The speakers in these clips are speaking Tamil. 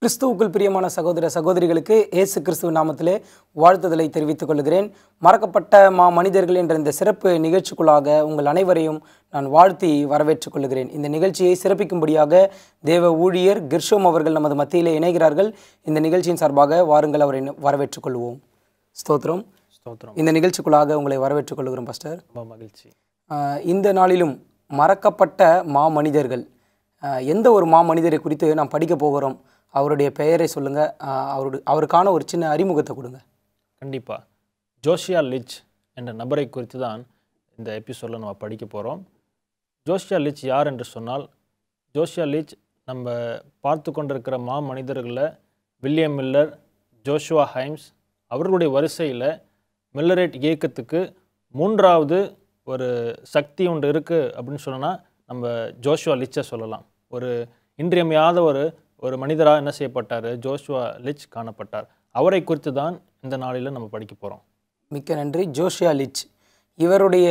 கிறிஸ்துவுக்குள் பிரியமான சகோதர சகோதரிகளுக்கு இயேசு கிறிஸ்துவ நாமத்திலே வாழ்த்துதலை தெரிவித்துக் கொள்கிறேன் மறக்கப்பட்ட மா மனிதர்கள் என்ற இந்த சிறப்பு நிகழ்ச்சிக்குள்ளாக உங்கள் அனைவரையும் நான் வாழ்த்தி வரவேற்றுக் கொள்கிறேன் இந்த நிகழ்ச்சியை சிறப்பிக்கும்படியாக தேவ ஊழியர் கிர்ஷோம் அவர்கள் நமது மத்தியிலே இணைகிறார்கள் இந்த நிகழ்ச்சியின் சார்பாக வாருங்கள் அவரை வரவேற்றுக் கொள்வோம் ஸ்தோத்திரம் ஸ்தோத்திரம் இந்த நிகழ்ச்சிக்குள்ளாக உங்களை வரவேற்றுக் கொள்கிறோம் பாஸ்டர் ரொம்ப மகிழ்ச்சி ஆஹ் இந்த நாளிலும் மறக்கப்பட்ட மா மனிதர்கள் ஆஹ் எந்த ஒரு மா மனிதரை குறித்து நாம் படிக்க போகிறோம் அவருடைய பெயரை சொல்லுங்கள் அவருடைய அவருக்கான ஒரு சின்ன அறிமுகத்தை கொடுங்க கண்டிப்பாக ஜோஷியா லிச் என்ற நபரை குறித்து தான் இந்த எபிசோடில் நம்ம படிக்க போகிறோம் ஜோஷியா லிச் யார் என்று சொன்னால் ஜோஷியா லிச் நம்ம பார்த்து கொண்டிருக்கிற மா மனிதர்களில் வில்லியம் மில்லர் ஜோஷுவா ஹைம்ஸ் அவர்களுடைய வரிசையில் மில்லரேட் இயக்கத்துக்கு மூன்றாவது ஒரு சக்தி ஒன்று இருக்குது அப்படின்னு சொன்னால் நம்ம ஜோஷுவா லிச்சை சொல்லலாம் ஒரு இன்றியமையாத ஒரு ஒரு மனிதராக என்ன செய்யப்பட்டார் ஜோஷுவா லிச் காணப்பட்டார் அவரை குறித்து தான் இந்த நாளில் நம்ம படிக்க போகிறோம் மிக்க நன்றி ஜோஷியா லிச் இவருடைய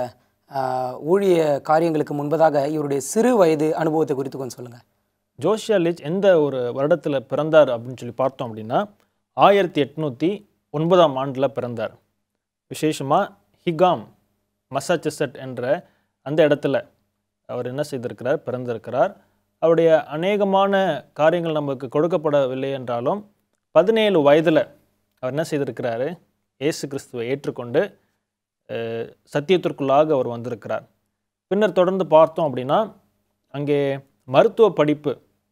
ஆஹ், ஊழிய காரியங்களுக்கு முன்பதாக இவருடைய சிறு வயது அனுபவத்தை குறித்து கொஞ்சம் சொல்லுங்கள் ஜோஷியா லிச் எந்த ஒரு வருடத்தில் பிறந்தார் அப்படின்னு சொல்லி பார்த்தோம் அப்படின்னா ஆயிரத்தி எட்நூற்றி ஒன்பதாம் ஆண்டில் பிறந்தார் விசேஷமாக ஹிகாம் மசாச்செசட் என்ற அந்த இடத்துல அவர் என்ன செய்திருக்கிறார் பிறந்திருக்கிறார் அவருடைய அநேகமான காரியங்கள் நமக்கு கொடுக்கப்படவில்லை என்றாலும் பதினேழு வயதில் அவர் என்ன செய்திருக்கிறாரு இயேசு கிறிஸ்துவை ஏற்றுக்கொண்டு அஹ், சத்தியத்திற்குள்ளாக அவர் வந்திருக்கிறார் பின்னர் தொடர்ந்து பார்த்தோம் அப்படின்னா அங்கே மருத்துவ படிப்பு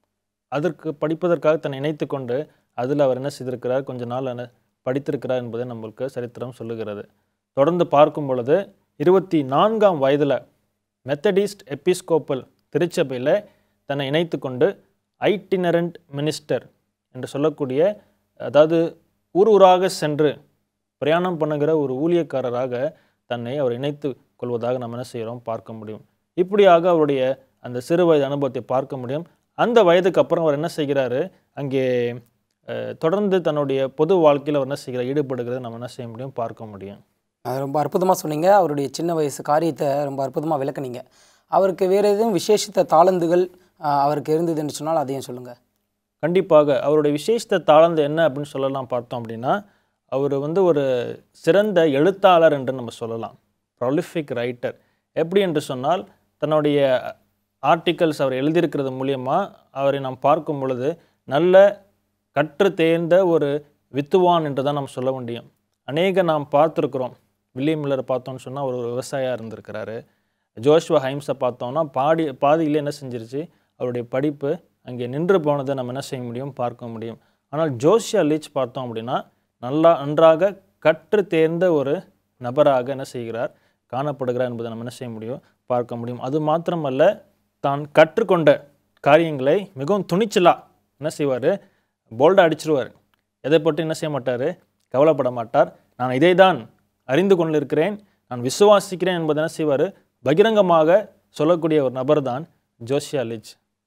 அதற்கு படிப்பதற்காக தன்னை இணைத்து கொண்டு அதில் அவர் என்ன செய்திருக்கிறார் கொஞ்ச நாள் என்ன படித்திருக்கிறார் என்பதை நம்மளுக்கு சரித்திரம் சொல்லுகிறது தொடர்ந்து பார்க்கும் பொழுது இருபத்தி நான்காம் வயதில் மெத்தடிஸ்ட் எபிஸ்கோப்பல் திருச்சபையில் தன்னை இணைத்து கொண்டு ஐட்டினரண்ட் மினிஸ்டர் என்று சொல்லக்கூடிய அதாவது ஊர் ஊராக சென்று பிரயாணம் பண்ணுகிற ஒரு ஊழியக்காரராக தன்னை அவர் இணைத்து கொள்வதாக நம்ம என்ன செய்கிறோம் பார்க்க முடியும் இப்படியாக அவருடைய அந்த சிறு வயது அனுபவத்தை பார்க்க முடியும் அந்த வயதுக்கு அப்புறம் அவர் என்ன செய்கிறாரு அங்கே அஹ், தொடர்ந்து தன்னுடைய பொது வாழ்க்கையில் அவர் என்ன செய்கிறார் ஈடுபடுகிறத நம்ம என்ன செய்ய முடியும் பார்க்க முடியும் அது ரொம்ப அற்புதமாக சொன்னீங்க அவருடைய சின்ன வயசு காரியத்தை ரொம்ப அற்புதமாக விளக்குனீங்க அவருக்கு வேறு எதுவும் விசேஷித்த தாளந்துகள் ஆஹ், அவருக்கு இருந்ததுன்னு சொன்னால் அதையும் சொல்லுங்கள் கண்டிப்பாக அவருடைய விசேஷத்த தாளந்து என்ன அப்படின்னு சொல்லலாம் பார்த்தோம் அப்படின்னா அவர் வந்து ஒரு சிறந்த எழுத்தாளர் என்று நம்ம சொல்லலாம் ப்ரொலிஃபிக் ரைட்டர் எப்படி என்று சொன்னால் தன்னுடைய ஆர்டிகல்ஸ் அவர் எழுதியிருக்கிறது மூலியமாக அவரை நாம் பார்க்கும் பொழுது நல்ல கற்று தேர்ந்த ஒரு வித்துவான் என்று தான் நாம் சொல்ல முடியும் அநேக நாம் பார்த்துருக்குறோம் வில்லியம் மில்லரை பார்த்தோம்னு சொன்னால் அவர் ஒரு விவசாயியாக இருந்திருக்கிறாரு ஜோஷ்வா ஹைம்ஸை பார்த்தோம்னா பாடி பாதியிலே என்ன செஞ்சிருச்சு அவருடைய படிப்பு அங்கே நின்று போனதை நம்ம என்ன செய்ய முடியும் பார்க்க முடியும் ஆனால் ஜோஷியா லீச் பார்த்தோம் அப்படின்னா நல்லா நன்றாக கற்று தேர்ந்த ஒரு நபராக என்ன செய்கிறார் காணப்படுகிறார் என்பதை நம்ம என்ன செய்ய முடியும் பார்க்க முடியும் அது மாத்திரமல்ல தான் கற்றுக்கொண்ட காரியங்களை மிகவும் துணிச்சலாக என்ன செய்வார் போல்டாக அடிச்சிருவார் எதை பற்றி என்ன செய்ய மாட்டார் கவலைப்பட மாட்டார் நான் இதை தான் அறிந்து கொண்டிருக்கிறேன் நான் விசுவாசிக்கிறேன் என்பதை என்ன செய்வார் பகிரங்கமாக சொல்லக்கூடிய ஒரு நபர் தான் ஜோஷியா லிச்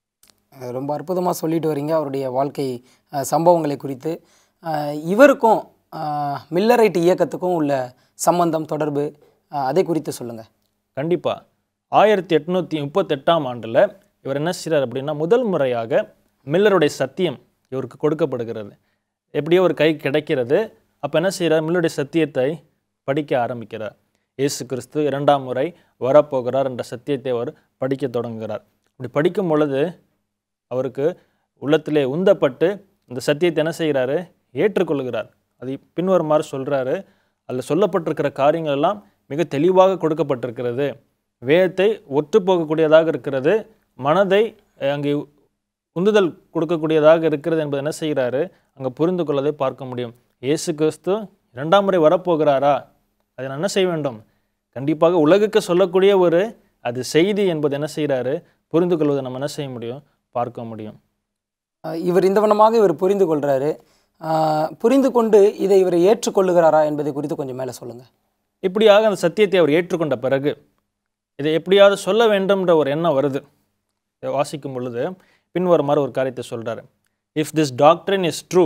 அஹ் ரொம்ப அற்புதமாக சொல்லிட்டு வரீங்க அவருடைய வாழ்க்கை அஹ், சம்பவங்களை குறித்து அஹ், இவருக்கும் அஹ், மில்லரைட் இயக்கத்துக்கும் உள்ள சம்பந்தம் தொடர்பு அஹ், அதை குறித்து சொல்லுங்கள் கண்டிப்பாக ஆயிரத்தி எட்நூற்றி முப்பத்தெட்டாம் ஆண்டில் இவர் என்ன செய்கிறார் அப்படின்னா முதல் முறையாக மில்லருடைய சத்தியம் இவருக்கு கொடுக்கப்படுகிறது எப்படியோ ஒரு கை கிடைக்கிறது அப்போ என்ன செய்கிறார் மில்லருடைய சத்தியத்தை படிக்க ஆரம்பிக்கிறார் இயேசு கிறிஸ்து இரண்டாம் முறை வரப்போகிறார் என்ற சத்தியத்தை அவர் படிக்க தொடங்குகிறார் அப்படி படிக்கும் பொழுது அவருக்கு உள்ளத்திலே உந்தப்பட்டு இந்த சத்தியத்தை என்ன செய்கிறாரு ஏற்றுக்கொள்கிறார் அதை பின்வருமாறு சொல்கிறாரு அதில் சொல்லப்பட்டிருக்கிற காரியங்கள் எல்லாம் மிக தெளிவாக கொடுக்கப்பட்டிருக்கிறது வேதத்தை ஒத்து போகக்கூடியதாக இருக்கிறது மனதை அஹ், அங்கே உந்துதல் கொடுக்கக்கூடியதாக இருக்கிறது என்பதை என்ன செய்கிறாரு அங்கே புரிந்து கொள்ளதை பார்க்க முடியும் இயேசு கிறிஸ்து இரண்டாம் முறை வரப்போகிறாரா அதை நான் என்ன செய்ய வேண்டும் கண்டிப்பாக உலகுக்கு சொல்லக்கூடிய ஒரு அது செய்தி என்பது என்ன செய்கிறாரு புரிந்து கொள்வதை நம்ம என்ன செய்ய முடியும் பார்க்க முடியும் அஹ், இவர் இந்த வண்ணமாக இவர் புரிந்து கொள்கிறாரு அஹ், புரிந்து கொண்டு இதை இவர் ஏற்றுக்கொள்ளுகிறாரா என்பதை குறித்து கொஞ்சம் மேலே சொல்லுங்கள் இப்படியாக அந்த சத்தியத்தை அவர் ஏற்றுக்கொண்ட பிறகு இதை எப்படியாவது சொல்ல வேண்டும்ன்ற ஒரு எண்ணம் வருது இதை வாசிக்கும் பொழுது பின்வருமாறு ஒரு காரியத்தை சொல்றாரு if this doctrine is true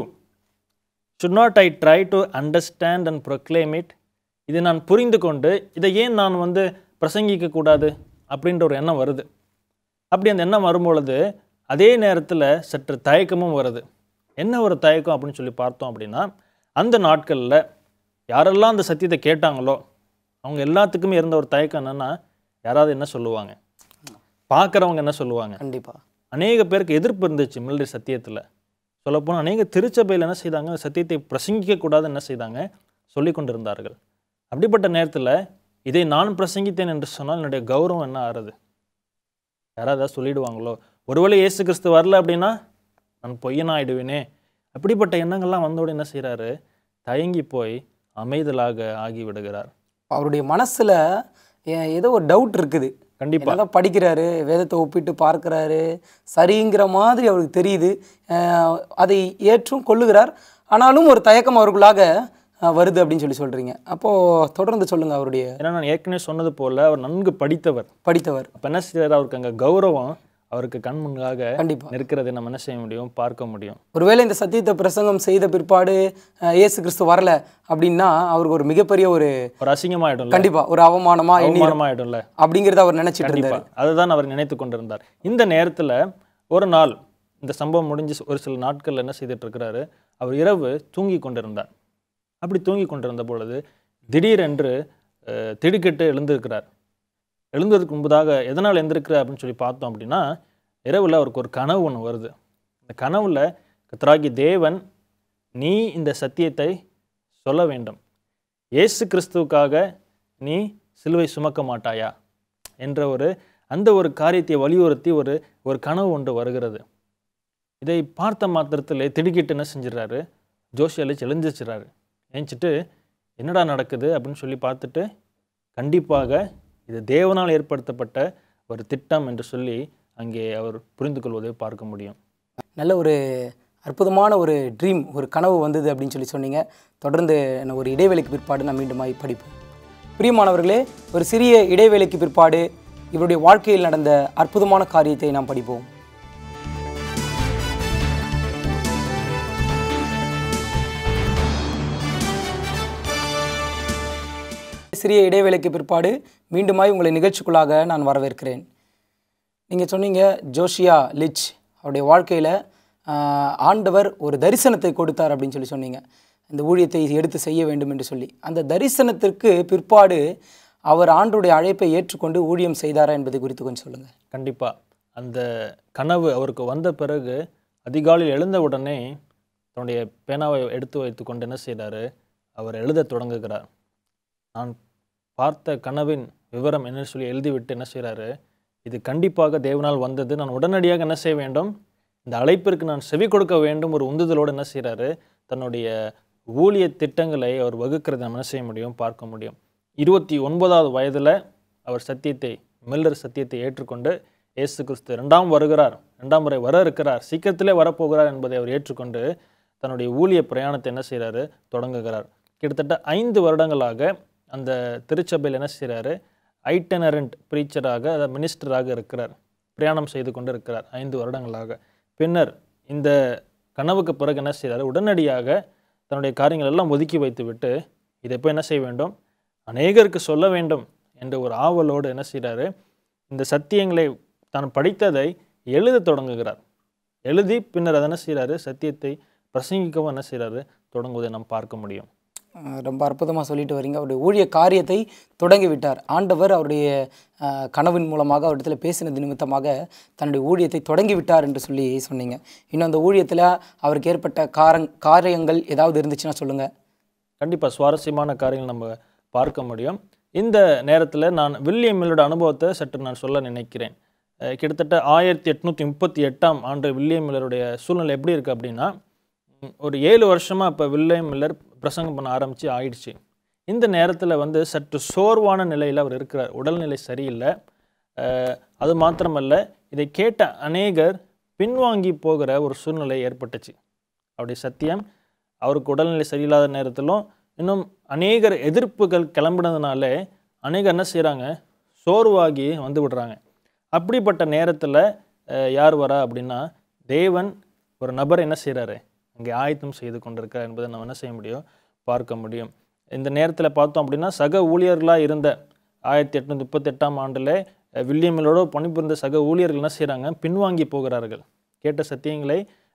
should not I try to understand and proclaim it இதை நான் புரிந்து கொண்டு இதை ஏன் நான் வந்து பிரசங்கிக்க கூடாது அப்படின்ற ஒரு எண்ணம் வருது அப்படி அந்த எண்ணம் வரும்பொழுது அதே நேரத்தில் சற்று தயக்கமும் வருது என்ன ஒரு தயக்கம் அப்படின்னு சொல்லி பார்த்தோம் அப்படின்னா அந்த நாட்களில் யாரெல்லாம் அந்த சத்தியத்தை கேட்டாங்களோ அவங்க எல்லாத்துக்குமே இருந்த ஒரு தயக்கம் என்னன்னா யாராவது என்ன சொல்லுவாங்க பார்க்குறவங்க என்ன சொல்லுவாங்க கண்டிப்பா அநேக பேருக்கு எதிர்ப்பு இருந்துச்சு மில்லரி சத்தியத்தில் சொல்லப்போனால் அநேக திருச்சபையில் என்ன செய்தாங்க சத்தியத்தை பிரசங்கிக்கக்கூடாது என்ன செய்தாங்க சொல்லி கொண்டிருந்தார்கள் அப்படிப்பட்ட நேரத்தில் இதை நான் பிரசங்கித்தேன் என்று சொன்னால் என்னுடைய கௌரவம் என்ன ஆறுது யாராவது ஏதாவது சொல்லிடுவாங்களோ ஒருவேளை இயேசு கிறிஸ்து வரல அப்படின்னா நான் பொய்யனாயிடுவேனே அப்படிப்பட்ட எண்ணங்கள்லாம் வந்தோடு என்ன செய்கிறாரு தயங்கி போய் அமைதலாக ஆகி விடுகிறார் அவருடைய மனசுல ஏ- ஏதோ ஒரு டவுட் இருக்குது கண்டிப்பா என்னதான் படிக்கிறாரு வேதத்தை ஒப்பிட்டு பார்க்கிறாரு சரிங்கிற மாதிரி அவருக்கு தெரியுது அஹ் அதை ஏற்றும் கொள்ளுகிறார் ஆனாலும் ஒரு தயக்கம் அவருக்குள்ளாக அஹ், வருது அப்படின்னு சொல்லி சொல்றீங்க அப்போ தொடர்ந்து சொல்லுங்க அவருடைய ஏன்னா நான் ஏற்கனவே சொன்னது போல அவர் நன்கு படித்தவர் படித்தவர் அப்போ என்ன செய்கிறார் அவருக்கு அங்கே கௌரவம் அவருக்கு கண் முன்பாக கண்டிப்பா நிற்கிறதை நம்ம என்ன செய்ய முடியும் பார்க்க முடியும் ஒருவேளை இந்த சத்தியத்தை பிரசங்கம் செய்த பிற்பாடு அஹ், இயேசு கிறிஸ்து வரல அப்படின்னா அவருக்கு ஒரு மிகப்பெரிய ஒரு ஒரு அசிங்கமாயிடும்ல கண்டிப்பா ஒரு அவமானமா எண்ணி அவமானமாயிடும்ல அப்படிங்கிறத அவர் நினைச்சிட்டு கண்டிப்பா இருந்தாரு அதுதான் அவர் நினைத்து கொண்டிருந்தார் இந்த நேரத்துல ஒரு நாள் இந்த சம்பவம் முடிஞ்சு ஒரு சில நாட்கள்ல என்ன செய்துட்டு இருக்கிறாரு அவர் இரவு தூங்கி கொண்டிருந்தார் அப்படி தூங்கி கொண்டிருந்த பொழுது திடீரென்று அஹ், திடுக்கிட்டு எழுந்திருக்கிறார் எழுந்ததுக்கு முன்பதாக எதனால் எழுந்திருக்கிறார் அப்படின்னு சொல்லி பார்த்தோம் அப்படின்னா இரவில் அவருக்கு ஒரு கனவு ஒன்று வருது இந்த கனவுல கத்ராகி தேவன் நீ இந்த சத்தியத்தை சொல்ல வேண்டும் இயேசு கிறிஸ்துவுக்காக நீ சிலுவை சுமக்க மாட்டாயா என்ற ஒரு அந்த ஒரு காரியத்தை வலியுறுத்தி ஒரு ஒரு கனவு ஒன்று வருகிறது இதை பார்த்த மாத்திரத்தில் திடுக்கிட்டு என்ன செஞ்சிடறாரு ஜோஷி அழிச்சு எழுந்திரிச்சிடறாரு ஏஞ்சிட்டு என்னடா நடக்குது அப்படின்னு சொல்லி பார்த்துட்டு கண்டிப்பாக இது தேவனால் ஏற்படுத்தப்பட்ட ஒரு திட்டம் என்று சொல்லி அங்கே அவர் புரிந்து கொள்வதை பார்க்க முடியும் நல்ல ஒரு அற்புதமான ஒரு ட்ரீம் ஒரு கனவு வந்தது அப்படின்னு சொல்லி சொன்னீங்க தொடர்ந்து என்ன ஒரு இடைவேளைக்கு பிற்பாடு நான் மீண்டுமாய் படிப்போம் பிரியமானவர்களே ஒரு சிறிய இடைவேளைக்கு பிற்பாடு இவருடைய வாழ்க்கையில் நடந்த அற்புதமான காரியத்தை நாம் படிப்போம் சிறிய இடைவேளைக்கு பிற்பாடு மீண்டுமாய் உங்களை நிகழ்ச்சிக்குள்ளாக நான் வரவேற்கிறேன் நீங்கள் சொன்னீங்க ஜோஷியா லிச் அவருடைய வாழ்க்கையில் ஆண்டவர் ஒரு தரிசனத்தை கொடுத்தார் அப்படின்னு சொல்லி சொன்னீங்க இந்த ஊழியத்தை எடுத்து செய்ய வேண்டும் என்று சொல்லி அந்த தரிசனத்திற்கு பிற்பாடு அவர் ஆண்டுடைய அழைப்பை ஏற்றுக்கொண்டு ஊழியம் செய்தாரா என்பதை குறித்து கொஞ்சம் சொல்லுங்கள் கண்டிப்பாக அந்த கனவு அவருக்கு வந்த பிறகு அதிகாலையில் எழுந்த உடனே தன்னுடைய பேனாவை எடுத்து வைத்து கொண்டு என்ன செய்கிறாரு அவர் எழுதத் தொடங்குகிறார் நான் பார்த்த கனவின் விவரம் என்ன சொல்லி எழுதிவிட்டு என்ன செய்கிறாரு இது கண்டிப்பாக தேவனால் வந்தது நான் உடனடியாக என்ன செய்ய வேண்டும் இந்த அழைப்பிற்கு நான் செவி கொடுக்க வேண்டும் ஒரு உந்துதலோடு என்ன செய்கிறாரு தன்னுடைய ஊழிய திட்டங்களை அவர் வகுக்கிறதை நம்ம என்ன செய்ய முடியும் பார்க்க முடியும் இருபத்தி ஒன்பதாவது வயதில் அவர் சத்தியத்தை மில்லர் சத்தியத்தை ஏற்றுக்கொண்டு இயேசு கிறிஸ்து இரண்டாம் வருகிறார் இரண்டாம் முறை வர இருக்கிறார் சீக்கிரத்திலே வரப்போகிறார் என்பதை அவர் ஏற்றுக்கொண்டு தன்னுடைய ஊழிய பிரயாணத்தை என்ன செய்கிறாரு தொடங்குகிறார் கிட்டத்தட்ட ஐந்து வருடங்களாக அந்த திருச்சபையில் என்ன செய்கிறாரு ஐட்டனரண்ட் ப்ரீச்சராக அதாவது மினிஸ்டராக இருக்கிறார் பிரயாணம் செய்து கொண்டு இருக்கிறார் ஐந்து வருடங்களாக பின்னர் இந்த கனவுக்கு பிறகு என்ன செய்கிறாரு உடனடியாக தன்னுடைய காரியங்கள் எல்லாம் ஒதுக்கி வைத்துவிட்டு இதை போய் என்ன செய்ய வேண்டும் அநேகருக்கு சொல்ல வேண்டும் என்ற ஒரு ஆவலோடு என்ன செய்கிறாரு இந்த சத்தியங்களை தான் படித்ததை எழுத தொடங்குகிறார் எழுதி பின்னர் அதை என்ன செய்கிறாரு சத்தியத்தை பிரசங்கிக்கவும் என்ன செய்கிறாரு தொடங்குவதை நாம் பார்க்க முடியும் அஹ் ரொம்ப அற்புதமாக சொல்லிட்டு வரீங்க அவருடைய ஊழிய காரியத்தை தொடங்கி விட்டார் ஆண்டவர் அவருடைய அஹ், கனவின் மூலமாக அவரிடத்துல பேசினது நிமித்தமாக தன்னுடைய ஊழியத்தை தொடங்கி விட்டார் என்று சொல்லி சொன்னீங்க இன்னும் அந்த ஊழியத்தில் அவருக்கு ஏற்பட்ட காரங் காரியங்கள் ஏதாவது இருந்துச்சுன்னா சொல்லுங்கள் கண்டிப்பாக சுவாரஸ்யமான காரியங்கள் நம்ம பார்க்க முடியும் இந்த நேரத்தில் நான் வில்லியம் மில்லோட அனுபவத்தை சற்று நான் சொல்ல நினைக்கிறேன் அஹ் கிட்டத்தட்ட ஆயிரத்தி எட்நூற்றி முப்பத்தி எட்டாம் ஆண்டு வில்லியம் மில்லருடைய சூழ்நிலை எப்படி இருக்குது அப்படின்னா ம், ஒரு ஏழு வருஷமாக இப்போ வில்லியம் மில்லர் பிரசங்கம் பண்ண ஆரம்பித்து ஆயிடுச்சு இந்த நேரத்தில் வந்து சற்று சோர்வான நிலையில் அவர் இருக்கிறார் உடல்நிலை சரியில்லை அஹ் அது மாத்திரமல்ல இதை கேட்ட அநேகர் பின்வாங்கி போகிற ஒரு சூழ்நிலை ஏற்பட்டுச்சு அவருடைய சத்தியம் அவருக்கு உடல்நிலை சரியில்லாத நேரத்திலும் இன்னும் அநேகர் எதிர்ப்புகள் கிளம்பினதுனால அநேகர் என்ன செய்கிறாங்க சோர்வாகி வந்து விடுறாங்க அப்படிப்பட்ட நேரத்தில் யார் வரா அப்படின்னா தேவன் ஒரு நபர் என்ன செய்கிறாரு அங்கே ஆயத்தம் செய்து கொண்டிருக்கார் என்பதை நம்ம என்ன செய்ய முடியும் பார்க்க முடியும் இந்த நேரத்தில் பார்த்தோம் அப்படின்னா சக ஊழியர்களாக இருந்த ஆயிரத்தி எட்நூற்றி முப்பத்தெட்டாம் ஆண்டில் வில்லியமிலோட பணிபுரிந்த சக ஊழியர்கள் என்ன செய்கிறாங்க பின்வாங்கி போகிறார்கள் கேட்ட சத்தியங்களை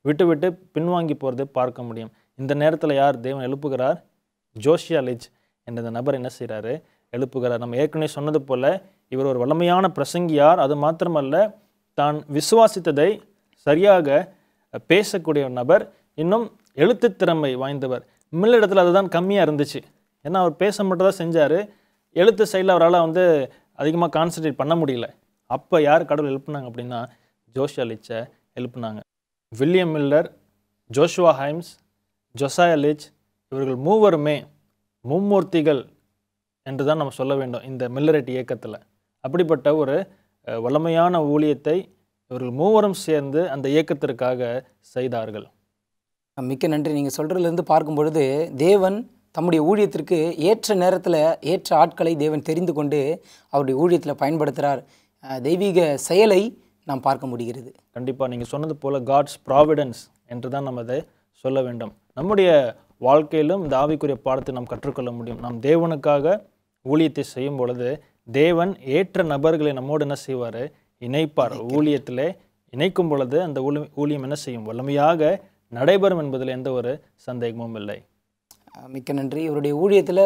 விட்டு விட்டு பின்வாங்கி போகிறதை பார்க்க முடியும் இந்த நேரத்தில் யார் தேவன் எழுப்புகிறார் ஜோஷியா லிஜ் என்ற இந்த நபர் என்ன செய்கிறாரு எழுப்புகிறார் நம்ம ஏற்கனவே சொன்னது போல இவர் ஒரு வல்லமையான பிரசங்கியார் அது மாத்திரமல்ல தான் விசுவாசித்ததை சரியாக பேசக்கூடிய ஒரு நபர் இன்னும் எழுத்துத் திறமை வாய்ந்தவர் மில்லிடத்தில் அதுதான் கம்மியாக இருந்துச்சு ஏன்னா அவர் பேச மட்டும் தான் செஞ்சார் எழுத்து சைடில் அவரால் வந்து அதிகமாக கான்சன்ட்ரேட் பண்ண முடியல அப்போ யார் கடவுள் எழுப்புனாங்க அப்படின்னா ஜோஷியா லிச்சை எழுப்புனாங்க William Miller Joshua Himes Josiah Litch இவர்கள் மூவருமே மும்மூர்த்திகள் என்று தான் நம்ம சொல்ல வேண்டும் இந்த மில்லரெட் இயக்கத்தில் அப்படிப்பட்ட ஒரு அஹ், வல்லமையான ஊழியத்தை இவர்கள் மூவரும் சேர்ந்து அந்த இயக்கத்திற்காக செய்தார்கள் மிக்க நன்றி நீங்கள் சொல்கிறதுலேருந்து பார்க்கும் பொழுது தேவன் தம்முடைய ஊழியத்திற்கு ஏற்ற நேரத்தில் ஏற்ற ஆட்களை தேவன் தெரிந்து கொண்டு அவருடைய ஊழியத்தில் பயன்படுத்துகிறார் அஹ், தெய்வீக செயலை நாம் பார்க்க முடிகிறது கண்டிப்பாக நீங்கள் சொன்னது போல காட்ஸ் ப்ராவிடன்ஸ் என்று தான் நம்ம அதை சொல்ல வேண்டும் நம்முடைய வாழ்க்கையிலும் இந்த ஆவிக்குரிய பாடத்தை நாம் கற்றுக்கொள்ள முடியும் நாம் தேவனுக்காக ஊழியத்தை செய்யும் பொழுது தேவன் ஏற்ற நபர்களை நம்மோடு என்ன செய்வார் இணைப்பார் ஊழியத்திலே இணைக்கும் பொழுது அந்த ஊழி ஊழியம் என்ன செய்யும் வல்லமையாக நடைபெறும் என்பதில் எந்த ஒரு சந்தேகமும் இல்லை அஹ், மிக்க நன்றி இவருடைய ஊழியத்தில்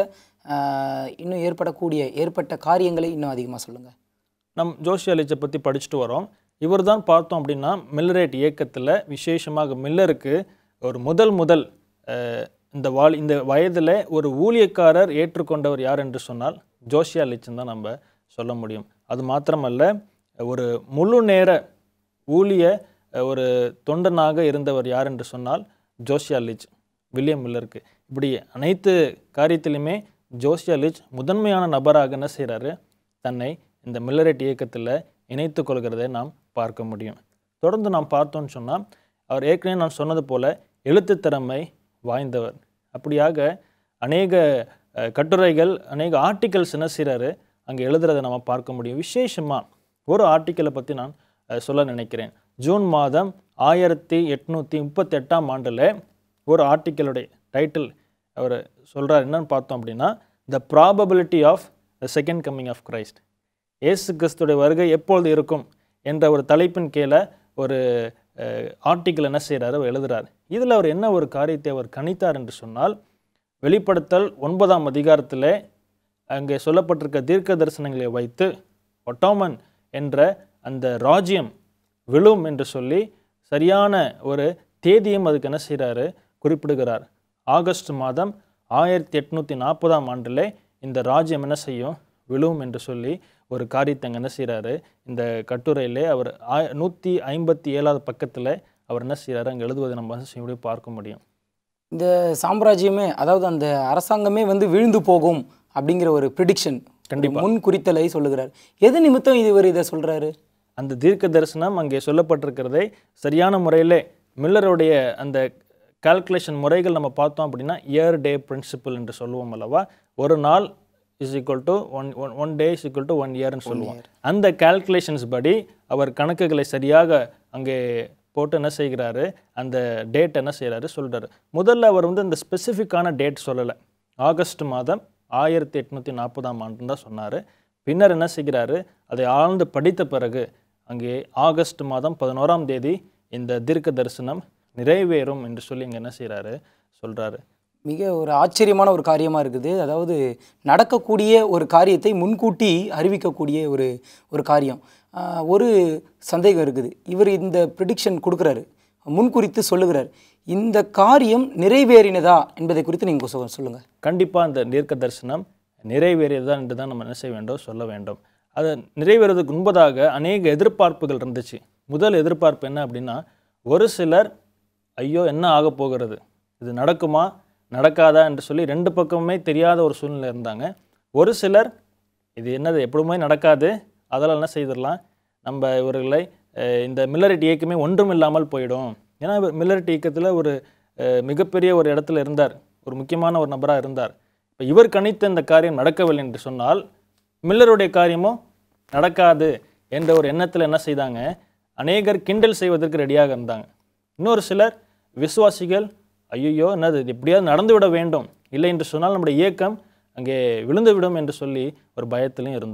இன்னும் ஏற்படக்கூடிய ஏற்பட்ட காரியங்களை இன்னும் அதிகமாக சொல்லுங்கள் நம் ஜோஷி அலிச்சை பற்றி படிச்சுட்டு வரோம் இவர் தான் பார்த்தோம் அப்படின்னா மில்லரேட் இயக்கத்தில் விசேஷமாக மில்லருக்கு ஒரு முதல் முதல் அஹ், இந்த வாழ் இந்த வயதில் ஒரு ஊழியக்காரர் ஏற்றுக்கொண்டவர் யார் என்று சொன்னால் ஜோஷியா லிச்சன் தான் நம்ம சொல்ல முடியும் அது மாத்திரமல்ல ஒரு முழு நேர ஊழிய அஹ், ஒரு தொண்டனாக இருந்தவர் யார் என்று சொன்னால் ஜோஷியா லிச் வில்லியம் மில்லருக்கு இப்படி அனைத்து காரியத்திலுமே ஜோஷியா லிச் முதன்மையான நபராக என்ன செய்கிறாரு தன்னை இந்த மில்லரெட் இயக்கத்தில் இணைத்து கொள்கிறதை நாம் பார்க்க முடியும் தொடர்ந்து நாம் பார்த்தோம்னு சொன்னால் அவர் ஏற்கனவே நான் சொன்னது போல எழுத்துத் திறமை வாய்ந்தவர் அப்படியாக அநேக அஹ், கட்டுரைகள் அநேக ஆர்டிகல்ஸ் என்ன செய்கிறாரு அங்கே எழுதுறதை நம்ம பார்க்க முடியும் விசேஷமாக ஒரு ஆர்டிக்கலை பற்றி நான் அஹ், சொல்ல நினைக்கிறேன் ஜூன் மாதம் ஆயிரத்தி எட்நூற்றி முப்பத்தெட்டாம் ஆண்டில் ஒரு ஆர்டிக்கலுடைய டைட்டில் அவர் சொல்கிறார் என்னன்னு பார்த்தோம் அப்படின்னா the probability of the second coming of Christ இயேசு கிறிஸ்துடைய வருகை எப்பொழுது இருக்கும் என்ற ஒரு தலைப்பின் கீழே ஒரு ஆர்டிக்கல் என்ன செய்கிறாரு அவர் எழுதுறார் இதில் அவர் என்ன ஒரு காரியத்தை அவர் கணித்தார் என்று சொன்னால் வெளிப்படுத்தல் ஒன்பதாம் அதிகாரத்தில் அங்கே சொல்லப்பட்டிருக்க தீர்க்க தரிசனங்களை வைத்து ஒட்டோமன் என்ற அந்த ராஜ்யம் விழும் என்று சொல்லி சரியான ஒரு தேதியும் அதுக்கு என்ன செய்கிறாரு குறிப்பிடுகிறார் ஆகஸ்ட் மாதம் ஆயிரத்தி எட்நூற்றி நாற்பதாம் ஆண்டில் இந்த ராஜ்யம் என்ன செய்யும் விழும் என்று சொல்லி ஒரு காரியத்தை அங்கே என்ன செய்கிறாரு இந்த கட்டுரையிலே அவர் ஆய நூற்றி ஐம்பத்தி ஏழாவது பக்கத்தில் அவர் என்ன செய்கிறாரு அங்கே எழுதுவதை நம்ம வந்து செய்ய முடியும் பார்க்க முடியும் இந்த சாம்ராஜ்யமே அதாவது அந்த அரசாங்கமே வந்து விழுந்து போகும் அப்படிங்கிற ஒரு ப்ரிடிக்ஷன் கண்டிப்பா. முன் குறித்தலை சொல்லுகிறார் எது நிமித்தம் இது இவர் இதை சொல்றாரு அந்த தீர்க்க தரிசனம் அங்கே சொல்லப்பட்டிருக்கிறதை சரியான முறையிலே மில்லருடைய அந்த கால்குலேஷன் முறைகள் நம்ம பார்த்தோம் அப்படின்னா இயர் டே பிரின்சிபல் என்று சொல்லுவோம் அல்லவா ஒரு நாள் is equal to one one one day is equal to one இயர்னு சொல்லுவோம் அந்த கால்குலேஷன்ஸ் படி அவர் கணக்குகளை சரியாக அங்கே போட்டு என்ன செய்கிறாரு அந்த டேட் என்ன செய்கிறாரு சொல்றாரு முதல்ல அவர் வந்து இந்த ஸ்பெசிஃபிக்கான டேட் சொல்லலை ஆகஸ்ட் மாதம் ஆயிரத்தி எட்நூற்றி நாற்பதாம் ஆண்டுன்னு தான் சொன்னார் பின்னர் என்ன செய்கிறாரு அதை ஆழ்ந்து படித்த பிறகு அங்கே ஆகஸ்ட் மாதம் பதினோராம் தேதி இந்த தீர்க்க தரிசனம் நிறைவேறும் என்று சொல்லி இங்கே என்ன செய்கிறாரு சொல்கிறாரு மிக ஒரு ஆச்சரியமான ஒரு காரியமாக இருக்குது அதாவது நடக்கக்கூடிய ஒரு காரியத்தை முன்கூட்டி அறிவிக்கக்கூடிய ஒரு ஒரு காரியம் ஆஹ் ஒரு சந்தேகம் இருக்குது இவர் இந்த ப்ரிடிக்ஷன் கொடுக்குறாரு முன்குறித்து சொல்லுகிறார் இந்த காரியம் நிறைவேறினதா என்பதை குறித்து நீங்கள் சொ சொல்லுங்கள் கண்டிப்பாக அந்த தீர்க்க தரிசனம் நிறைவேறியதுதான் என்று தான் நம்ம என்ன செய்ய வேண்டும் சொல்ல வேண்டும் அது நிறைவேறதுக்கு முன்பதாக அநேக எதிர்பார்ப்புகள் இருந்துச்சு முதல் எதிர்பார்ப்பு என்ன அப்படின்னா ஒரு சிலர் ஐயோ என்ன ஆக போகிறது இது நடக்குமா நடக்காதா என்று சொல்லி ரெண்டு பக்கமுமே தெரியாத ஒரு சூழ்நிலை இருந்தாங்க ஒரு சிலர் இது என்னது எப்பவுமே நடக்காது அதெல்லாம் என்ன செய்திடலாம் நம்ம இவர்களை அஹ், இந்த மில்லரிட் இயக்கமே ஒன்றும் இல்லாமல் போயிடும் ஏன்னா இவர் மில்லரிட் இயக்கத்தில் ஒரு அஹ், மிகப்பெரிய ஒரு இடத்துல இருந்தார் ஒரு முக்கியமான ஒரு நபராக இருந்தார் இப்போ இவர் கணித்த இந்த காரியம் நடக்கவில்லை என்று சொன்னால் மில்லருடைய காரியமும் நடக்காது என்ற ஒரு எண்ணத்தில் என்ன செய்தாங்க அநேகர் கிண்டல் செய்வதற்கு ரெடியாக இருந்தாங்க இன்னொரு சிலர் விசுவாசிகள் ஐயோ என்னது இது எப்படியாவது நடந்துவிட வேண்டும் இல்லை என்று சொன்னால் நம்முடைய இயக்கம் அங்கே விழுந்து விடும் என்று சொல்லி ஒரு பயத்திலும் இருந்தாங்க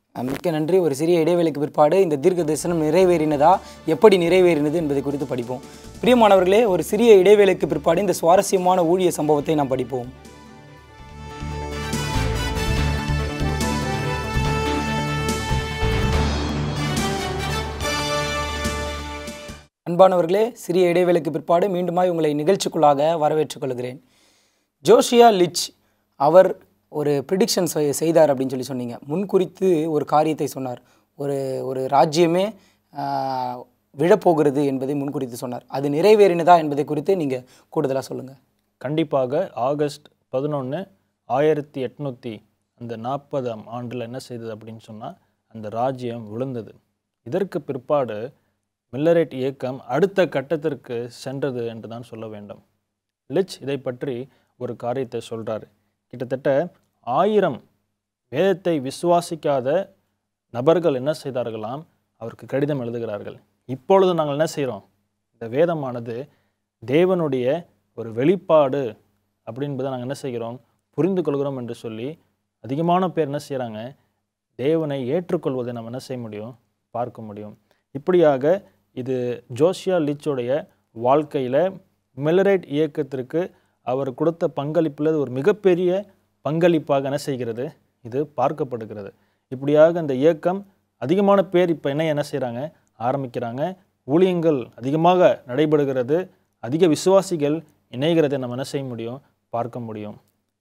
மிக்க நன்றி ஒரு சிறிய இடைவேளைக்கு பிற்பாடு இந்த தீர்க்க தரிசனம் நிறைவேறினதா எப்படி நிறைவேறினது என்பதை குறித்து படிப்போம் பிரியமானவர்களே ஒரு சிறிய இடைவேளைக்கு பிற்பாடு இந்த சுவாரஸ்யமான ஊழிய சம்பவத்தை நாம் படிப்போம் அன்பானவர்களே சிறிய இடைவேளைக்கு பிற்பாடு மீண்டுமாய் உங்களை நிகழ்ச்சிக்குள்ளாக வரவேற்றுக் கொள்கிறேன் ஜோஷியா லிச் அவர் ஒரு ப்ரிடிக்ஷன் செய்தார் அப்படின்னு சொல்லி சொன்னீங்க முன்குறித்து ஒரு காரியத்தை சொன்னார் ஒரு ஒரு ராஜ்யமே ஆஹ், விழப்போகிறது என்பதை முன்குறித்து சொன்னார் அது நிறைவேறினதா என்பதை குறித்து நீங்கள் கூடுதலாக சொல்லுங்கள் கண்டிப்பாக ஆகஸ்ட் பதினொன்று ஆயிரத்தி எட்நூற்றி அந்த நாற்பதாம் ஆண்டில் என்ன செய்தது அப்படின்னு சொன்னால் அந்த ராஜ்யம் விழுந்தது இதற்கு பிற்பாடு மில்லரேட் இயக்கம் அடுத்த கட்டத்திற்கு சென்றது என்று தான் சொல்ல வேண்டும் லிச் இதை பற்றி ஒரு காரியத்தை சொல்றாரு கிட்டத்தட்ட ஆயிரம் வேதத்தை விசுவாசிக்காத நபர்கள் என்ன செய்தார்களாம் அவருக்கு கடிதம் எழுதுகிறார்கள் இப்பொழுது நாங்கள் என்ன செய்கிறோம் இந்த வேதமானது தேவனுடைய ஒரு வெளிப்பாடு அப்படின்பதை நாங்கள் என்ன செய்கிறோம் புரிந்து கொள்கிறோம் என்று சொல்லி அதிகமான பேர் என்ன செய்கிறாங்க தேவனை ஏற்றுக்கொள்வதை நம்ம என்ன செய்ய முடியும் பார்க்க முடியும் இப்படியாக இது ஜோஷியா லிச்சோடைய வாழ்க்கையில் மில்லரைட் இயக்கத்திற்கு அவர் கொடுத்த பங்களிப்பில் இது ஒரு மிகப்பெரிய பங்களிப்பாக என்ன செய்கிறது இது பார்க்கப்படுகிறது இப்படியாக இந்த இயக்கம் அதிகமான பேர் இப்போ என்ன என்ன செய்கிறாங்க ஆரம்பிக்கிறாங்க ஊழியங்கள் அதிகமாக நடைபெறுகிறது அதிக விசுவாசிகள் இணைகிறதை நம்ம என்ன செய்ய முடியும் பார்க்க முடியும்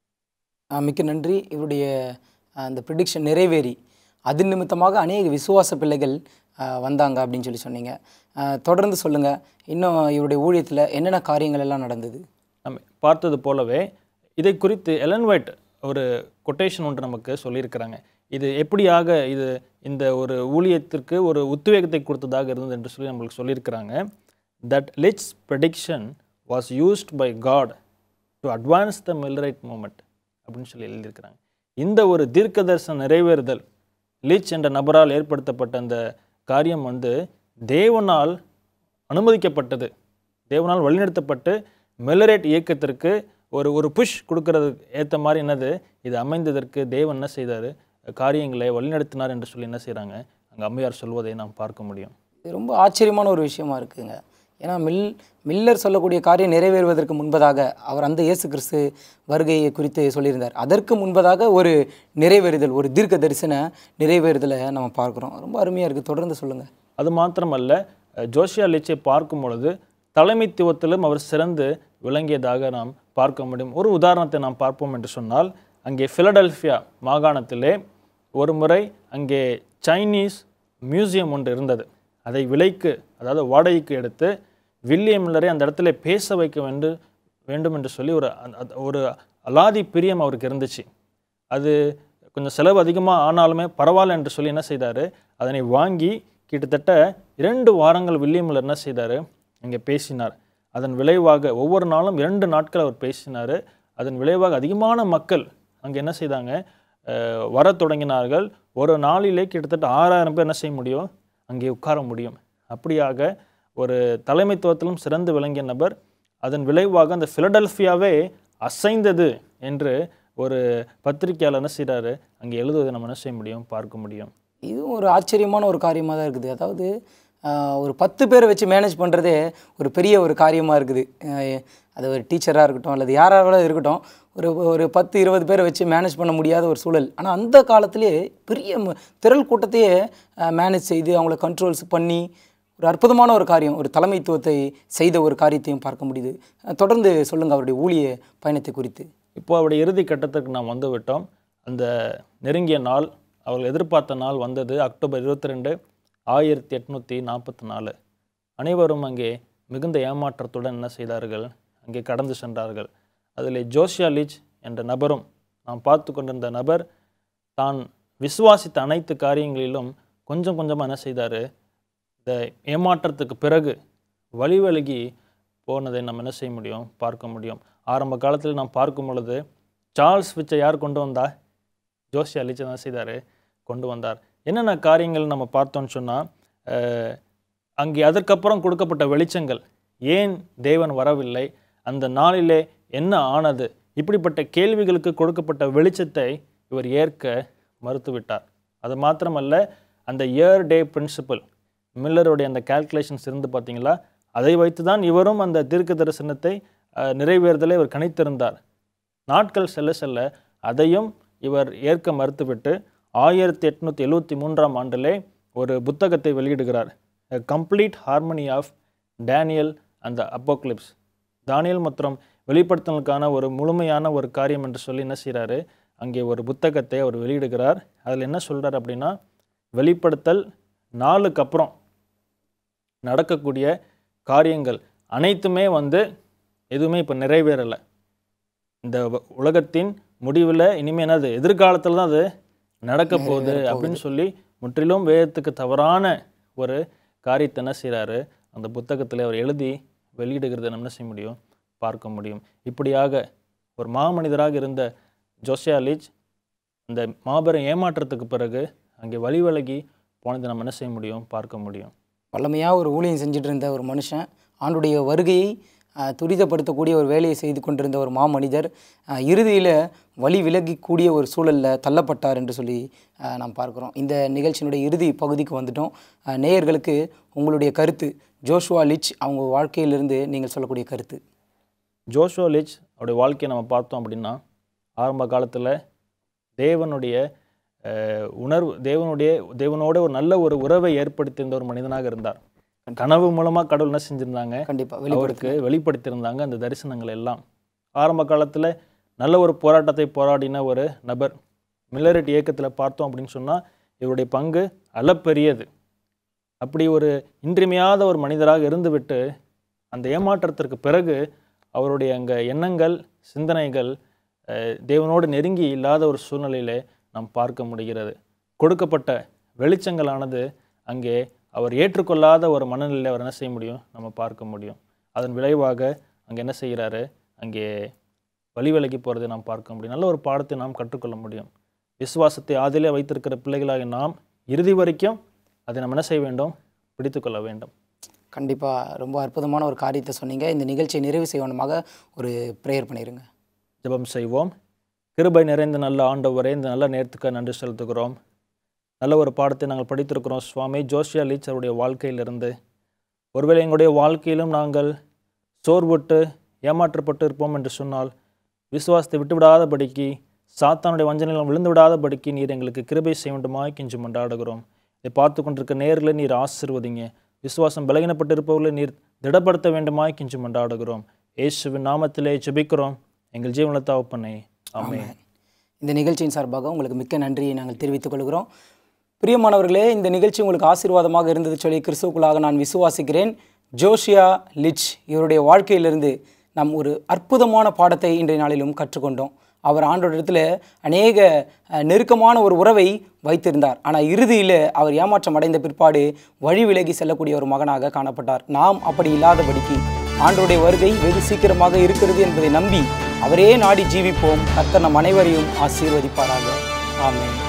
ஆஹ் மிக்க நன்றி இவருடைய ஆஹ், அந்த ப்ரிடிக்ஷன் நிறைவேறி அது நிமித்தமாக அநேக விசுவாச பிள்ளைகள் ஆஹ், வந்தாங்க அப்படின்னு சொல்லி சொன்னீங்க ஆஹ், தொடர்ந்து சொல்லுங்கள் இன்னும் இவருடைய ஊழியத்தில் என்னென்ன காரியங்கள் எல்லாம் நடந்தது நம்ம பார்த்தது போலவே இதை குறித்து எலன் வைட் ஒரு கொட்டேஷன் ஒன்று நமக்கு சொல்லியிருக்கிறாங்க இது எப்படியாக இது இந்த ஒரு ஊழியத்திற்கு ஒரு உத்வேகத்தை கொடுத்ததாக இருந்தது என்று சொல்லி நம்மளுக்கு சொல்லியிருக்கிறாங்க that Litch's prediction was used by God to advance the Millerite movement அப்படின்னு சொல்லி எழுதியிருக்கிறாங்க இந்த ஒரு தீர்க்க தரிசன நிறைவேறுதல் லீச் என்ற நபரால் ஏற்படுத்தப்பட்ட அந்த காரியம் வந்து தேவனால் அனுமதிக்கப்பட்டது தேவனால் வழிநடத்தப்பட்டு மெல்லரேட் இயக்கத்திற்கு ஒரு ஒரு புஷ் கொடுக்கறதுக்கு ஏற்ற மாதிரி என்னது இது அமைந்ததற்கு தேவன் என்ன செய்தார் காரியங்களை வழிநடத்தினார் என்று சொல்லி என்ன செய்கிறாங்க அங்கே அம்மையார் சொல்வதை நாம் பார்க்க முடியும் இது ரொம்ப ஆச்சரியமான ஒரு விஷயமா இருக்குங்க ஏன்னா மில் மில்லர் சொல்லக்கூடிய காரியம் நிறைவேறுவதற்கு முன்பதாக அவர் அந்த இயேசு கிறிஸ்து வருகையை குறித்து சொல்லியிருந்தார் அதற்கு முன்பதாக ஒரு நிறைவேறுதல் ஒரு தீர்க்க தரிசன நிறைவேறுதலை நம்ம பார்க்குறோம் ரொம்ப அருமையாக இருக்குது தொடர்ந்து சொல்லுங்கள் அது மாத்திரமல்ல அஹ், ஜோஷியா லிச்சை பார்க்கும் பொழுது தலைமைத்துவத்திலும் அவர் சிறந்து விளங்கியதாக நாம் பார்க்க முடியும் ஒரு உதாரணத்தை நாம் பார்ப்போம் என்று சொன்னால் அங்கே பிலடெல்ஃபியா மாகாணத்திலே ஒரு முறை அங்கே சைனீஸ் மியூசியம் ஒன்று இருந்தது அதை விலைக்கு அதாவது வாடகைக்கு எடுத்து வில்லியம் மில்லரை அந்த இடத்துல பேச வைக்க வேண்டும் வேண்டும் என்று சொல்லி ஒரு அந்த- அந்த- ஒரு அலாதி பிரியம் அவருக்கு இருந்துச்சு அது கொஞ்சம் செலவு அதிகமாக ஆனாலுமே பரவாயில்ல என்று சொல்லி என்ன செய்தார் அதனை வாங்கி கிட்டத்தட்ட இரண்டு வாரங்கள் வில்லியம் மில்லர் என்ன செய்தார் இங்கே பேசினார் அதன் விளைவாக ஒவ்வொரு நாளும் இரண்டு நாட்கள் அவர் பேசினார் அதன் விளைவாக அதிகமான மக்கள் அங்கே என்ன செய்தாங்க அஹ், வரத் தொடங்கினார்கள் ஒரு நாளிலே கிட்டத்தட்ட ஆறாயிரம் பேர் என்ன செய்ய முடியும் அங்கே உட்கார முடியும் அப்படியாக ஒரு தலைமைத்துவத்திலும் சிறந்து விளங்கிய நபர் அதன் விளைவாக அந்த பிலடெல்ஃபியாவே அசைந்தது என்று ஒரு பத்திரிகையாளர் என்ன செய்கிறாரு அங்கே எழுதுவதை நம்ம என்ன செய்ய முடியும் பார்க்க முடியும் இதுவும் ஒரு ஆச்சரியமான ஒரு காரியமாக தான் இருக்குது அதாவது ஆஹ், ஒரு பத்து பேரை வச்சு மேனேஜ் பண்ணுறதே ஒரு பெரிய ஒரு காரியமாக இருக்குது ஆஹ், அது ஒரு டீச்சராக இருக்கட்டும் அல்லது யாராக இருக்கட்டும் ஒரு ஒரு பத்து இருபது பேரை வச்சு மேனேஜ் பண்ண முடியாத ஒரு சூழல் ஆனால் அந்த காலத்திலே பெரிய ம- திரள் கூட்டத்தையே மேனேஜ் செய்து அவங்கள கண்ட்ரோல்ஸ் பண்ணி ஒரு அற்புதமான ஒரு காரியம் ஒரு தலைமைத்துவத்தை செய்த ஒரு காரியத்தையும் பார்க்க முடியுது அஹ், தொடர்ந்து சொல்லுங்கள் அவருடைய ஊழிய பயணத்தை குறித்து இப்போ அவருடைய இறுதி கட்டத்திற்கு நாம் வந்து விட்டோம் அந்த நெருங்கிய நாள் அவர்கள் எதிர்பார்த்த நாள் வந்தது அக்டோபர் இருபத்தி ரெண்டு ஆயிரத்தி எட்நூற்றி நாற்பத்தி நாலு அனைவரும் அங்கே மிகுந்த ஏமாற்றத்துடன் என்ன செய்தார்கள் அங்கே கடந்து சென்றார்கள் அதில் ஜோஷியா லீச் என்ற நபரும் நாம் பார்த்து கொண்டிருந்த நபர் தான் விசுவாசித்த அனைத்து காரியங்களிலும் கொஞ்சம் கொஞ்சமாக என்ன செய்தார் இந்த ஏமாற்றத்துக்கு பிறகு வழி விலகி போனதை நம்ம என்ன செய்ய முடியும் பார்க்க முடியும் ஆரம்ப காலத்தில் நாம் பார்க்கும் பொழுது சார்ல்ஸ் விச்சை யார் கொண்டு வந்தா ஜோஷியா லிச்சை தான் செய்தார் கொண்டு வந்தார் என்னென்ன காரியங்கள் நம்ம பார்த்தோம்னு சொன்னால் அங்கே அதற்கப்புறம் கொடுக்கப்பட்ட வெளிச்சங்கள் ஏன் தேவன் வரவில்லை அந்த நாளிலே என்ன ஆனது இப்படிப்பட்ட கேள்விகளுக்கு கொடுக்கப்பட்ட வெளிச்சத்தை இவர் ஏற்க மறுத்துவிட்டார் அது மாத்திரமல்ல அந்த இயர் டே பிரின்சிபல் மில்லருடைய அந்த கால்குலேஷன்ஸ் இருந்து பார்த்தீங்களா அதை வைத்து தான் இவரும் அந்த தீர்க்க தரிசனத்தை அஹ், நிறைவேறுதலை இவர் கணித்திருந்தார் நாட்கள் செல்ல செல்ல அதையும் இவர் ஏற்க மறுத்துவிட்டு ஆயிரத்தி எட்நூற்றி எழுவத்தி மூன்றாம் ஆண்டிலே ஒரு புத்தகத்தை வெளியிடுகிறார் கம்ப்ளீட் ஹார்மனி ஆஃப் டேனியல் அந்த அப்போக்லிப்ஸ் தானியல் மற்றும் வெளிப்படுத்தலுக்கான ஒரு முழுமையான ஒரு காரியம் என்று சொல்லி என்ன செய்கிறாரு அங்கே ஒரு புத்தகத்தை அவர் வெளியிடுகிறார் அதில் என்ன சொல்றார் அப்படின்னா வெளிப்படுத்தல் நாளுக்கு அப்புறம் நடக்கக்கூடிய காரியங்கள் அனைத்துமே வந்து எதுவுமே இப்போ நிறைவேறலை இந்த வ- உலகத்தின் முடிவில் இனிமே என்னது எதிர்காலத்தில் தான் அது நடக்க போகுது அப்படின்னு சொல்லி முற்றிலும் வேதத்துக்கு தவறான ஒரு காரியத்தை என்ன செய்கிறாரு அந்த புத்தகத்தில் அவர் எழுதி வெளியிடுகிறத நம்ம என்ன செய்ய முடியும் பார்க்க முடியும் இப்படியாக ஒரு மாமனிதராக இருந்த ஜோசியா லீச் அந்த மாபெரும் ஏமாற்றத்துக்கு பிறகு அங்கே வழி விலகி போனதை நம்ம என்ன செய்ய முடியும் பார்க்க முடியும் வல்லமையாக ஒரு ஊழியம் செஞ்சுட்டு இருந்த ஒரு மனுஷன் ஆண்டுடைய வருகையை அஹ், துரிதப்படுத்தக்கூடிய ஒரு வேலையை செய்து கொண்டிருந்த ஒரு மாமனிதர் இறுதியில் வழி விலகிக்கூடிய ஒரு சூழலில் தள்ளப்பட்டார் என்று சொல்லி அஹ், நாம் பார்க்குறோம் இந்த நிகழ்ச்சியினுடைய இறுதி பகுதிக்கு வந்துட்டோம் அஹ், நேயர்களுக்கு உங்களுடைய கருத்து ஜோஷுவா லிச் அவங்க வாழ்க்கையிலிருந்து நீங்கள் சொல்லக்கூடிய கருத்து ஜோஷுவா லிச் அவருடைய வாழ்க்கையை நம்ம பார்த்தோம் அப்படின்னா ஆரம்ப காலத்தில் தேவனுடைய அஹ், உணர்வு தேவனுடைய தேவனோட ஒரு நல்ல ஒரு உறவை ஏற்படுத்தியிருந்த ஒரு மனிதனாக இருந்தார் கனவு மூலமாக கடவுள் என்ன செஞ்சுருந்தாங்க கண்டிப்பாக வெளிப்படுத்து அவருக்கு வெளிப்படுத்தியிருந்தாங்க அந்த தரிசனங்கள் எல்லாம் ஆரம்ப காலத்தில் நல்ல ஒரு போராட்டத்தை போராடின ஒரு நபர் மில்லரிட் இயக்கத்தில் பார்த்தோம் அப்படின்னு சொன்னால் இவருடைய பங்கு அளப்பெரியது அப்படி ஒரு இன்றியமையாத ஒரு மனிதராக இருந்துவிட்டு அந்த ஏமாற்றத்திற்கு பிறகு அவருடைய அங்கே எண்ணங்கள் சிந்தனைகள் அஹ், தேவனோடு நெருங்கி இல்லாத ஒரு சூழ்நிலையிலே நாம் பார்க்க முடிகிறது கொடுக்கப்பட்ட வெளிச்சங்களானது அங்கே அவர் ஏற்றுக்கொள்ளாத ஒரு மனநிலையில் அவர் என்ன செய்ய முடியும் நம்ம பார்க்க முடியும் அதன் விளைவாக அங்கே என்ன செய்கிறாரு அங்கே வழி விலகி போகிறதை நாம் பார்க்க முடியும் நல்ல ஒரு பாடத்தை நாம் கற்றுக்கொள்ள முடியும் விசுவாசத்தை ஆதிலே வைத்திருக்கிற பிள்ளைகளாக நாம் இறுதி வரைக்கும் அதை நம்ம என்ன செய்ய வேண்டும் பிடித்துக்கொள்ள வேண்டும் கண்டிப்பாக ரொம்ப அற்புதமான ஒரு காரியத்தை சொன்னீங்க இந்த நிகழ்ச்சியை நிறைவு செய்வனமாக ஒரு ப்ரேயர் பண்ணிடுங்க ஜெபம் செய்வோம் கிருபை நிறைந்த நல்ல ஆண்டவரே இந்த நல்ல நேரத்துக்கு நன்றி செலுத்துகிறோம் நல்ல ஒரு பாடத்தை நாங்கள் படித்திருக்கிறோம் சுவாமி ஜோஷியா லீச் அவருடைய வாழ்க்கையிலிருந்து ஒருவேளை எங்களுடைய வாழ்க்கையிலும் நாங்கள் சோர்வுட்டு ஏமாற்றப்பட்டு இருப்போம் என்று சொன்னால் விசுவாசத்தை விட்டுவிடாதபடிக்கு சாத்தானுடைய வஞ்சனையில் விழுந்து விடாதபடிக்கு நீர் எங்களுக்கு கிருபை செய்ய வேண்டுமாய் கெஞ்சி மண்டாடுகிறோம் இதை பார்த்து கொண்டிருக்க நேர்களை நீர் ஆசிர்வதிங்க விசுவாசம் பலகீனப்பட்டு இருப்பவர்களை நீர் திடப்படுத்த வேண்டுமாய் கெஞ்சி மண்டாடுகிறோம் இயேசுவின் நாமத்திலே ஜெபிக்கிறோம் எங்கள் ஜீவனத்தை தகப்பனே ஆமென் இந்த நிகழ்ச்சியின் சார்பாக உங்களுக்கு மிக்க நன்றியை நாங்கள் தெரிவித்துக் கொள்கிறோம் பிரியமானவர்களே இந்த நிகழ்ச்சி உங்களுக்கு ஆசீர்வாதமாக இருந்தது சொல்லி கிறிஸ்துவுக்குள்ளாக நான் விசுவாசிக்கிறேன் ஜோஷியா லிச் இவருடைய வாழ்க்கையிலிருந்து நாம் ஒரு அற்புதமான பாடத்தை இன்றைய நாளிலும் கற்றுக்கொண்டோம் அவர் ஆண்டோடத்தில் அநேக அஹ், நெருக்கமான ஒரு உறவை வைத்திருந்தார் ஆனால் இறுதியில் அவர் ஏமாற்றம் அடைந்த பிற்பாடு வழி விலகி செல்லக்கூடிய ஒரு மகனாக காணப்பட்டார் நாம் அப்படி இல்லாதபடிக்கு ஆண்டோடைய வருகை வெகு சீக்கிரமாக இருக்கிறது என்பதை நம்பி அவரே நாடி ஜீவிப்போம் கர்த்தர் நம் அனைவரையும் ஆசீர்வதிப்பாராக ஆமென்